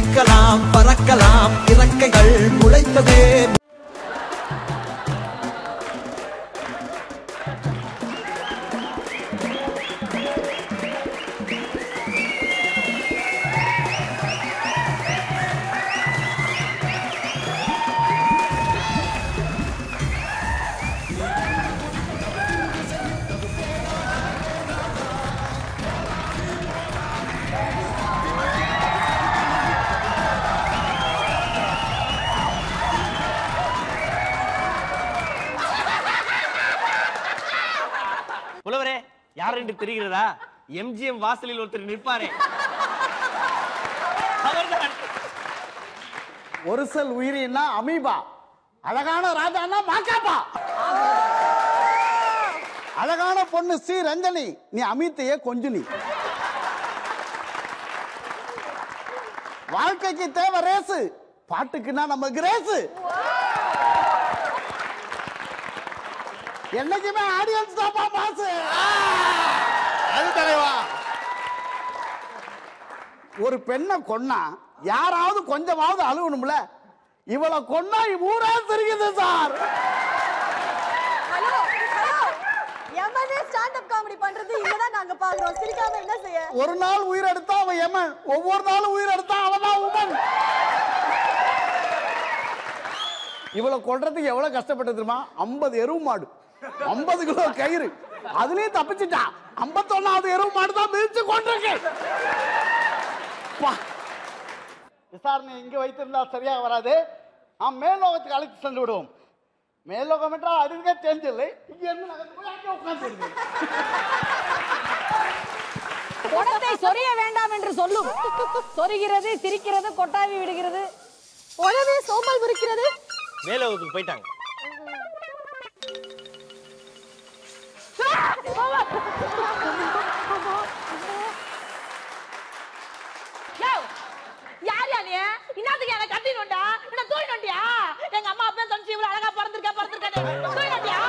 மிதக்கலாம் பறக்கலாம் இறக்கைகள் முளைத்ததே புலவரே யார் என்று தெரிகிறதா எம்ஜிஎம் வாசலில் ஒருத்தர் நிற்பாரே அவர்தான் ஒரு செல் உயிரினா அமீபா அழகான ராஜானா மாக்காப்பா அழகான பொண்ணு ஸ்ரீ ரஞ்சனி நீ அமித்தையே கொஞ்சுனி வாழ்க்கைக்கு தேவை ரேசு பாட்டுக்குன்னா நம்ம கிரேசு என்னைக்குமே ஆடியன்ஸ் தாப்பா பாசு அது தலைவா ஒரு பெண்ணை கொன்னா யாராவது கொஞ்சமாவது அழுகணும்ல இவளை கொன்னா ஊரே தெரியுது சார் ஹலோ ஹலோ எமனே ஸ்டாண்ட் அப் காமெடி பண்றது இங்கதான் நாங்க பாக்குறோம் சிரிக்காம என்ன செய்ய ஒரு நாள் உயிர் எடுத்தா அவன் எமன் ஒவ்வொரு நாளும் உயிர் எடுத்தா அவன் தான் உமன் இவளை கொல்றதுக்கு எவ்வளவு கஷ்டப்பட்டு தெரியுமா ஐம்பது எருவு மாடு ஐம்பது கிலோ கயிறு அதுலயும் தப்பிச்சுட்டா ஐம்பத்தொன்னாவது எருவு மாடு தான் மிதிச்சு கொண்டிருக்கு பா. விசாரணை இங்க வைத்திருந்தா சரியா வராது நாம் மேல்லோகத்துக்கு அழைத்து சென்று விடுவோம் மேல்லோகம் என்றால் அறிவிக்க தெரிஞ்சில்லை இங்க இருந்து நகர்ந்து போய் அங்கே உட்கார்ந்து குடத்தை சொரிய வேண்டாம் என்று சொல்லும் சொரிகிறது சிரிக்கிறது கொட்டாவி விடுகிறது உடனே சோம்பல் முறிக்கிறது மேலோகத்துக்கு போயிட்டாங்க யோவ், யார் யா நீ இன்னத்துக்கு என்ன கட்டினுண்டா என்ன தூயினுண்டியா எங்க அம்மா அப்பா சொன்னிச்சு இவ்வளவு அழகா பிறந்திருக்க பிறந்திருக்க தூயினுண்டியா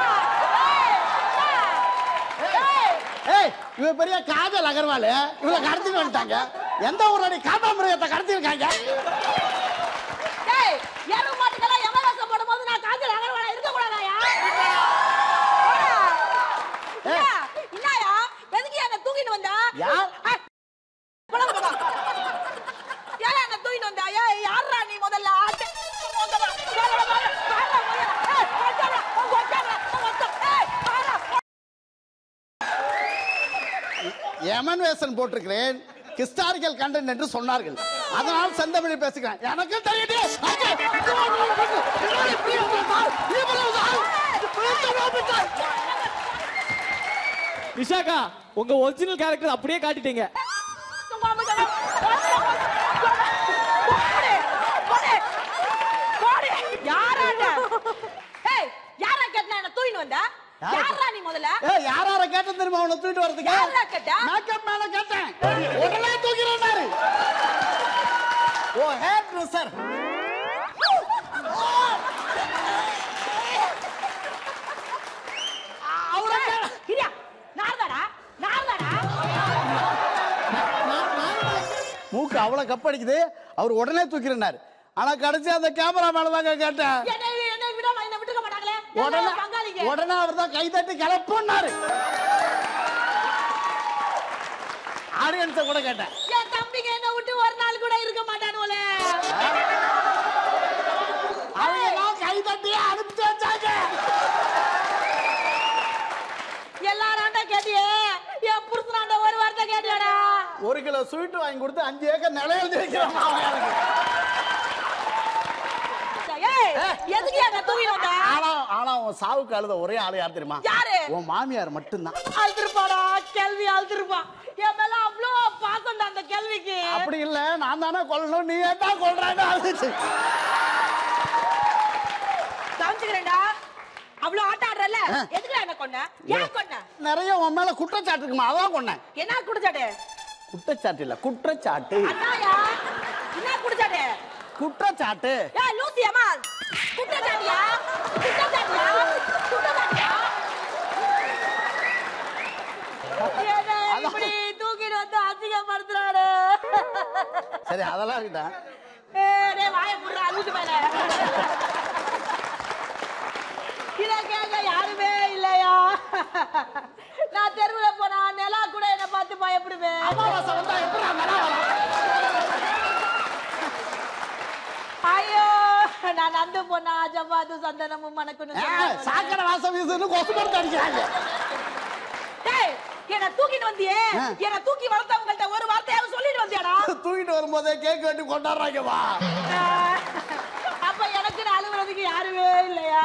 ஏய் இவ பெரிய காதல் அகர்வால் இவளை கடத்திட்டு வந்துட்டாங்க எந்த ஊரோட காட்டாமிருகத்தை கடத்திருக்காங்க டேய் எருவு மாட்டுக்கெல்லாம் எமவேசம் போடும்போது நான் காஞ்சல் அகர்வாலா இருக்க கூடாதாயா என்னயா எதுக்கு என்ன தூக்கிட்டு வந்தா யார்? ஆ, புலம்பு பாப்பா. ஏன் என்ன தூக்கிட்டு வந்தா ஏய் யாரா நீ முதல்ல ஆட்டு. உங்க வா. யாரா வா. யாரா வா. ஏய், வச்சாரா. உங்க வச்சாரா. உங்க வச்சா. ஏய், வாடா. எமன் வேஷன் போட்டிருக்கிறேன் ஹிஸ்டாரிக்கல் கண்டென்ட் என்று சொன்னார்கள் அதனால் செந்தமிழி பேசுகிறேன் எனக்கு தெரியுது அங்கே. இவ்வளவு தான். விஷாக்கா உங்க ஒரிஜினல் கேரக்டர் அப்படியே காட்டிட்டீங்க உங்க அம்மா போடு. போடு. போடு. யாராண்ட? ஏய், யாரா கேட்டனா என்ன தூக்கிட்டு வந்தா? யாரா நீ முதல்ல ஏய் யார் யாரை கேட்டேன் தெரியுமா அவனை தூக்கிட்டு வரதுக்கு யாரா கேட்டா? மேக்கப் மேல கேட்டேன் உடனே தூக்கிறேன்னாரு ஓ ஹேர் ட்ரெஸ்ஸர் ஏய், இரியா. நார்தாடா. நார்தாடா. மூக்கு அவ்வளவு கப்படிக்குது அவர் உடனே தூக்கிறேன்னாரு ஆனா கடைசி அந்த கேமரா மேல தாங்க கேட்டேன் என்னை என்னை விடாம என்னை விட்டுக்க மாட்டாங்களே உடனே எல்லாரும் பங்காளிங்க உடனே அவர் தான் கை தட்டி கிளப்புன்னாரு ஆடியன்ஸை கூட கேட்டேன் என் தம்பிங்க என்ன விட்டு ஒரு நாள் கூட இருக்க மாட்டானுவலே அவங்க எல்லாம் கை தட்டி அனுப்பிச்சு வச்சாங்க எல்லாராண்ட கேட்டியே என் புருஷனாண்ட ஒரு வார்த்தை கேட்டியாடா ஒரு கிலோ ஸ்வீட் வாங்கி கொடுத்து அஞ்சு ஏக்கர் நிலையில் ஜெயிக்கிறான் அவன் எனக்கு. ஏய் எதுக்கு என்ன தூக்கிட்டு வந்தா ஆனா ஆனா உன் சாவுக்கு அழுத ஒரே ஆளு யார் தெரியுமா யாரு? உன் மாமியார் மட்டும்தான் அழுத்திருப்பாடா கேள்வி அழுத்திருப்பா என் மேல அவ்வளோ பாசம்டா அந்த கேள்விக்கு அப்படி இல்ல நான் தானே கொல்லணும் நீ ஏன் தான் கொல்றேன்னு அழுதுச்சு கவனிச்சுக்கிறேன்டா அவ்வளவு ஆட்ட ஆடுறல எதுக்குடா என்ன கொன்ன ஏன் கொன்ன நிறைய உன் மேல குற்றச்சாட்டு இருக்குமா அதான் கொன்னேன் என்ன குடிச்சாடு குற்றச்சாட்டு இல்ல குற்றச்சாட்டு அண்ணாயா என்ன குடிச்சாடு குற்றச்சாட்டு ஏய் லூசி அம்மா குற்றச்சாட்டியா குற்றச்சாட்டியா குற்றச்சாட்டியா என்ன இப்படி தூக்கிட்டு வந்து அசிங்கப்படுத்துறாரு சரி அதெல்லாம் இருக்கட்டும் டேய் வாயை முடுறா அழுது மேல இத கேட்க யாருமே இல்லையா நான் தெருவுல போனா நிலா கூட என்ன பார்த்து பயப்படுவேன் அமாவாசை வந்தா எப்படி நல்லா ஐயோ நான் நந்து போனா ஜவ்வாது சந்தனமும் மணக்கணும் சாக்கடை வாசம் வீசுன்னு கொசு மருந்து அடிக்கிறாங்க டேய் என்ன தூக்கிட்டு வந்தியே ஆ. என்ன தூக்கி வளர்த்தவங்கள்ட்ட ஒரு வார்த்தையாவது சொல்லிட்டு வந்தியாடா தூக்கிட்டு வரும்போதே கேக் வெட்டி கொண்டாடுறாங்க வா அப்ப எனக்கு அலுவலகத்துக்கு யாருமே இல்லையா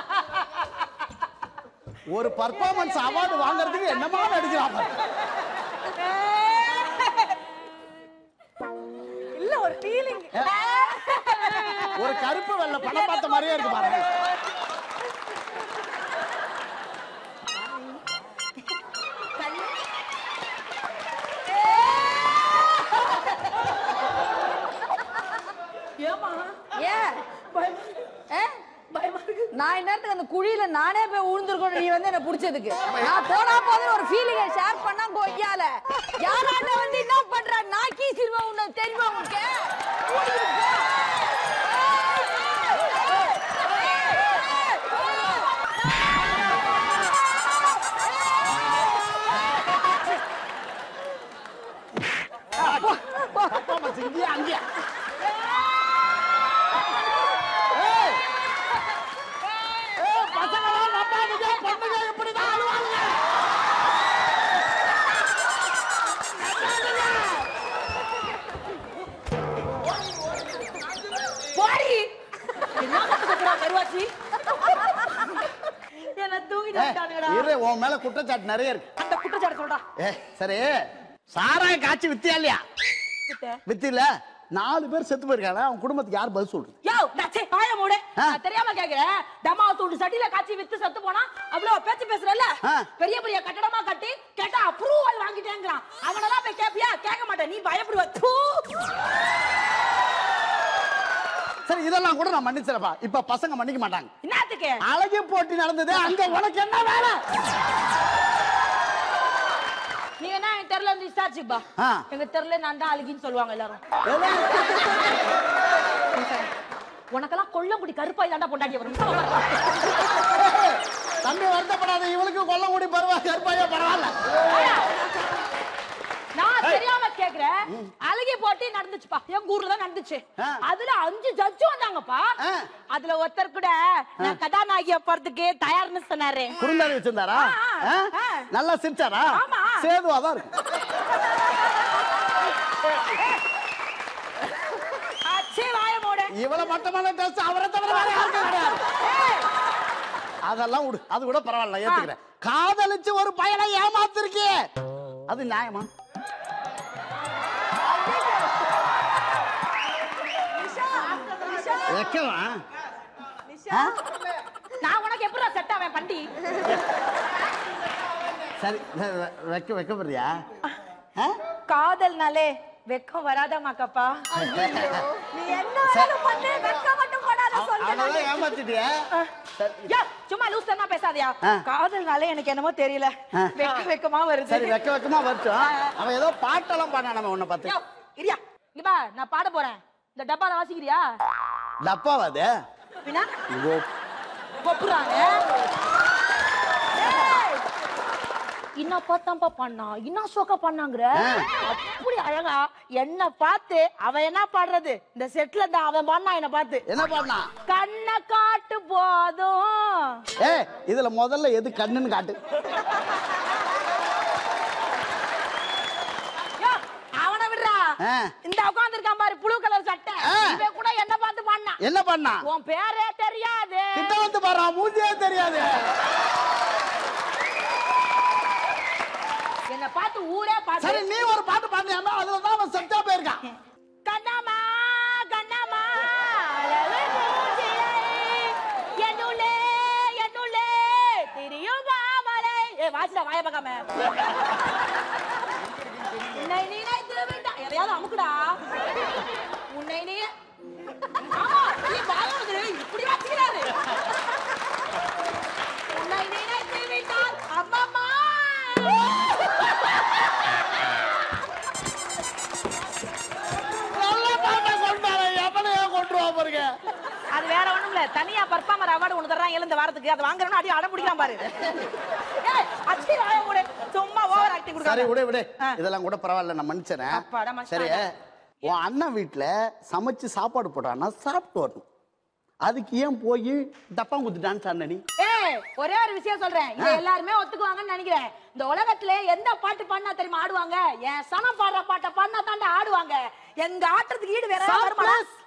ஒரு பர்ஃபார்மன்ஸ் அவார்டு வாங்குறதுக்கு என்னமா நடிக்கிறாங்க இல்ல ஒரு ஃபீலிங் ஒரு கருப்பு வெள்ளை படம் பார்த்த மாதிரியே இருக்கு பாருங்க ஏமா ஏன் ஏ? நான் இந்நேரத்துக்கு அந்த குழியில நானே போய் விழுந்திருக்கணும் நீ வந்து என்ன புடிச்சதுக்கு நான் போனா போதும் ஒரு ஃபீலிங்கை ஷேர் பண்ணா கொய்யால யாராண்ட வந்து என்ன பண்ற நாக்கி சிறுவா உன்ன தெரியுமா உனக்கு ஓடிரு போ. பர்ஃபார்மன்ஸ் இங்கேயே அங்கேயே ஏய்! ஏய், பசங்களா நம்பாதீங்க, பொண்ணுங்க இப்படிதான் அழுவாங்க. போடி என்ன கத்துக்கடா கருவாச்சி என்ன தூக்கிட்டு ஏய், வந்துட்டானுங்கடா இரு, உன் மேல குற்றச்சாட்டு நிறைய இருக்கு அந்த குற்றச்சாட்டு சொல்றா ஏ சரி சாராய காய்ச்சி வித்தியா இல்லையா கிட்ட வித்தில நாலு பேர் செத்து போயிருக்காங்க அவன் குடும்பத்துக்கு யார் பதில் சொல்றது யோ நச்சே வாய மூடு ஆ. நான் தெரியாம கேக்குறேன் தமா தூண்டு சட்டில காய்ச்சி வித்து செத்து போனா அவ்வளவு பேச்சு பேசுறல்ல ஆ. பெரிய பெரிய கட்டடமா கட்டி கேட்டா அப்ரூவல் வாங்கிட்டேங்கிறான் அவனெல்லாம் போய் கேப்பியா கேட்க மாட்டேன் நீ பயப்படுவ தூ. சரி இதெல்லாம் கூட நான் மன்னிச்சிடப்பா இப்ப பசங்க மன்னிக்க மாட்டாங்க என்னத்துக்கு அழகிய போட்டி நடந்தது அங்க உனக்கு என்ன வேலை நீங்க என்ன என் தெருல இருந்து விசாரிச்சுப்பா ஆ. எங்க தெருல நான் தான் அழுகின்னு சொல்லுவாங்க எல்லாரும் உனக்கெல்லாம் கொல்லங்குடி கருப்பாய் தாண்டா பொண்டாட்டி வரும் தம்பி வருத்தப்படாத இவளுக்கு கொல்லங்குடி பரவா கருப்பாயா பரவாயில்ல நான் தெரியாம கேக்குறேன் அழுகி போட்டி நடந்துச்சுப்பா எங்க ஊர்ல தான் நடந்துச்சு ஆ. அதுல அஞ்சு ஜட்ஜு வந்தாங்கப்பா ஆ. அதுல ஒருத்தர் கூட நான் கதாநாயகியா போறதுக்கு தயார்னு சொன்னாரு குறுந்தாடி வச்சிருந்தாரா ஆ, ஆ? ஆ. நல்லா சிரிச்சாரா ஆமா. சேதுவாதான் இருக்கு அச்சே வாய மூடு இவ்வளவு மட்டமான டெஸ்ட் அவரை தவிர வேற யாருக்கும் கிடையாது அதெல்லாம் விடு அது கூட பரவாயில்ல ஏத்துக்கிறேன் காதலிச்சு ஒரு பையனை ஏமாத்திருக்கியே அது நியாயமா வைக்கவா ஆ? நான் உனக்கு எப்படி செட் ஆவேன் பண்டி சரி வெ- வெ- வைக்க வைக்க போறியா ஆ? காதல்னாலே வெக்கம் வராதமாக்கப்பா நீ என்ன வேணாலும் பண்ணு வெக்க மட்டும் போடாத அவ- சொல்றேன் அவனதான் ஏமாத்திட்டியா சரி யா சும்மா லூஸ் தரமா பேசாதயா ஆ. காதல்னாலே எனக்கு என்னமோ தெரியல ஆ. வெக்க வெக்கமா வருது சரி வெக்க வெக்கமா வரட்டும் அவன் ஏதோ பாட்டெல்லாம் பாடான் நம்ம உன்னை பார்த்து யோ, இரியா இங்க பா நான் பாட போறேன் இந்த டப்பால வாசிக்கிறியா டப்பாவா அது பின்னா இதோ. கொப்புறாங்க என்ன பார்த்தாம்பா பண்ணா என்ன சோக்கா பண்ணாங்கிற ஆ. அப்படி அழகா என்ன பார்த்து அவன் என்ன பாடுறது இந்த செட்ல தான் அவன் பண்ணா என்ன பார்த்து என்ன பண்ணா கண்ணை காட்டு போதும் ஏ இதுல முதல்ல எது கண்ணுன்னு காட்டு யோ, அவனை விடுறா ஆ. இந்த உட்கார்ந்து இருக்கான் பாரு ப்ளூ கலர் சட்டை ஆ. இவன் கூட என்ன பார்த்து பண்ணா என்ன பண்ணா உன் பேரே தெரியாது கிட்ட வந்து பாரு அவன் மூஞ்சியே தெரியாது என்ன பார்த்து ஊரே சரி பார்த்து நீ ஒரு பாட்டு பாடினியாமா அதுல தான் அவன் செத்தா போயிருக்கான் கண்ணம்மா கண்ணம்மா அழகு மூஞ்சியை என்னுள்ளே என்னுள்ளே திரியும் மாமலை ஏ வாசிடா வாய பார்க்காம உன்னை நினைத்து விட்டா எதையாவது அமுக்குடா உன்னை நீ ஆமா நீ பாலோடு இப்படி வாசிக்கிறாரு உன்னை நினைத்து விட்டால் அம்மம்மா நல்ல பாட்டை கொண்டாரு எவனையோ இல்ல தனியா பர்ஃபார்மர் அவார்டு ஒண்ணு தர்றாங்க இந்த வாரத்துக்கு அது வாங்குறேன்னு அடி அடம் பிடிக்கலாம் பாரு ஏய், அச்சி வாய மூடு. சும்மா ஓவர் ஆக்டிங் சரி கொடுக்காத விடு விடு ஆ. இதெல்லாம் கூட பரவாயில்ல நான் மன்னிச்சறேன் அப்பாடா, மன்னிச்சிட்டாங்க. சரி உன் அண்ணன் வீட்டுல சமைச்சு சாப்பாடு போட்டான்னா சாப்பிட்டு வரணும் அதுக்கு ஏன் போய் டப்பாங்குத்து டான்ஸ் ஆடின நீ ஏய் ஒரே ஒரு விஷயம் சொல்றேன் இதை எல்லாருமே ஒத்துக்குவாங்கன்னு நினைக்கிறேன் இந்த உலகத்துல எந்த பாட்டு பாடினா தெரியுமா ஆடுவாங்க என் சனம் பாடுற பாட்டை பாடினா தாண்டா ஆடுவாங்க எங்க ஆட்டத்துக்கு ஈடு வேற சாப்பிடு, வருமாடா